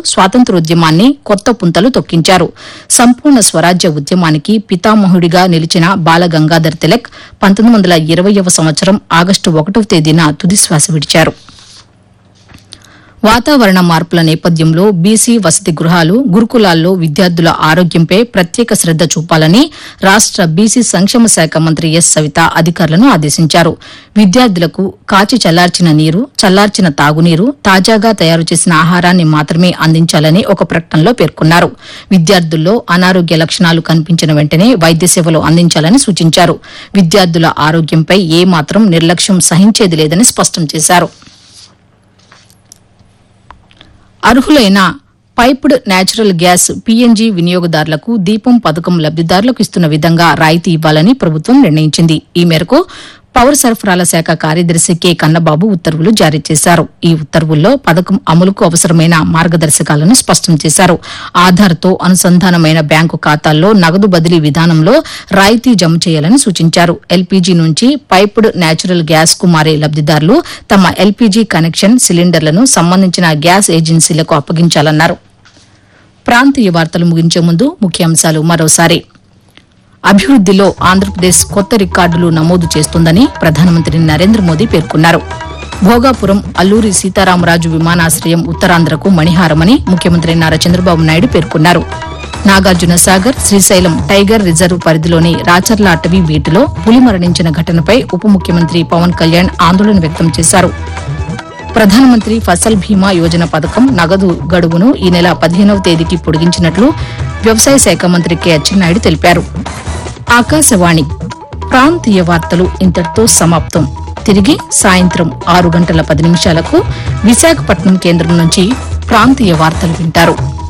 స్వాతంత్రోద్యమాన్ని కొత్త పుంతలు తొక్కించారు సంపూర్ణ స్వరాజ్య ఉద్యమానికి పితామహుడిగా నిలిచిన బాలగంగాధర్ తిలక్ పంతొమ్మిది వందల ఇరవయవ సంవత్సరం ఆగస్టు ఒకటవ తేదీన తుదిశ్వాస విడిచారు వాతావరణ మార్పుల నేపథ్యంలో బీసీ వసతి గృహాలు గురుకులాల్లో విద్యార్థుల ఆరోగ్యంపై ప్రత్యేక శ్రద్ద చూపాలని రాష్ట బీసీ సంక్షేమ శాఖ మంత్రి ఎస్ సవిత అధికారులను ఆదేశించారు విద్యార్థులకు కాచి చల్లార్చిన నీరు చల్లార్చిన తాగునీరు తాజాగా తయారు చేసిన ఆహారాన్ని మాత్రమే అందించాలని ఒక ప్రకటనలో పేర్కొన్నారు విద్యార్థుల్లో అనారోగ్య లక్షణాలు కనిపించిన వెంటనే వైద్య సేవలు అందించాలని సూచించారు విద్యార్థుల ఆరోగ్యంపై ఏ మాత్రం నిర్లక్ష్యం సహించేది లేదని స్పష్టం చేశారు అర్హులైన పైప్డ్ నేచురల్ గ్యాస్ పీఎన్జీ వినియోగదారులకు దీపం పథకం లబ్దిదారులకు ఇస్తున్న విధంగా రాయితీ ఇవ్వాలని ప్రభుత్వం నిర్ణయించింది ఈ మేరకు పౌర సరఫరాల శాఖ కార్యదర్శి కె కన్నబాబు ఉత్తర్వులు జారీ చేశారు ఈ ఉత్తర్వుల్లో పథకం అమలుకు అవసరమైన మార్గదర్శకాలను స్పష్టం చేశారు ఆధార్తో అనుసంధానమైన బ్యాంకు ఖాతాల్లో నగదు బదిలీ విధానంలో రాయితీ జమ చేయాలని సూచించారు ఎల్పీజీ నుంచి పైప్డ్ నేచురల్ గ్యాస్ కు మారే లబ్దిదారులు తమ ఎల్పీజీ కనెక్షన్ సిలిండర్లను సంబంధించిన గ్యాస్ ఏజెన్సీలకు అప్పగించాలన్నారు ప్రాంతీయ వార్తలు ముగించే ముందు ముఖ్యాంశాలు మరోసారి అభివృద్దిలో ఆంధ్రప్రదేశ్ కొత్త రికార్డులు నమోదు చేస్తుందని ప్రధానమంత్రి నరేంద్ర మోదీ పేర్కొన్నారు భోగాపురం అల్లూరి సీతారామరాజు విమానాశ్రయం ఉత్తరాంధ్రకు మణిహారమని ముఖ్యమంత్రి నారా చంద్రబాబు నాయుడు పేర్కొన్నారు నాగార్జున సాగర్ శ్రీశైలం టైగర్ రిజర్వ్ పరిధిలోని రాచర్ల అటవీ వీటిలో పులి మరణించిన ఘటనపై ఉప ముఖ్యమంత్రి పవన్ కళ్యాణ్ ఆందోళన వ్యక్తం చేశారు ప్రధానమంత్రి ఫసల్ బీమా యోజన పథకం నగదు గడువును ఈ నెల పదిహేనవ తేదీకి పొడిగించినట్లు వ్యవసాయ శాఖ మంత్రి కె అచ్చెన్నాయుడు తెలిపారు ఆకాశవాణి ప్రాంతీయ వార్తలు ఇంతటితో సమాప్తం తిరిగి సాయంత్రం ఆరు గంటల పది నిమిషాలకు విశాఖపట్నం కేంద్రం నుంచి ప్రాంతీయ వార్తలు వింటారు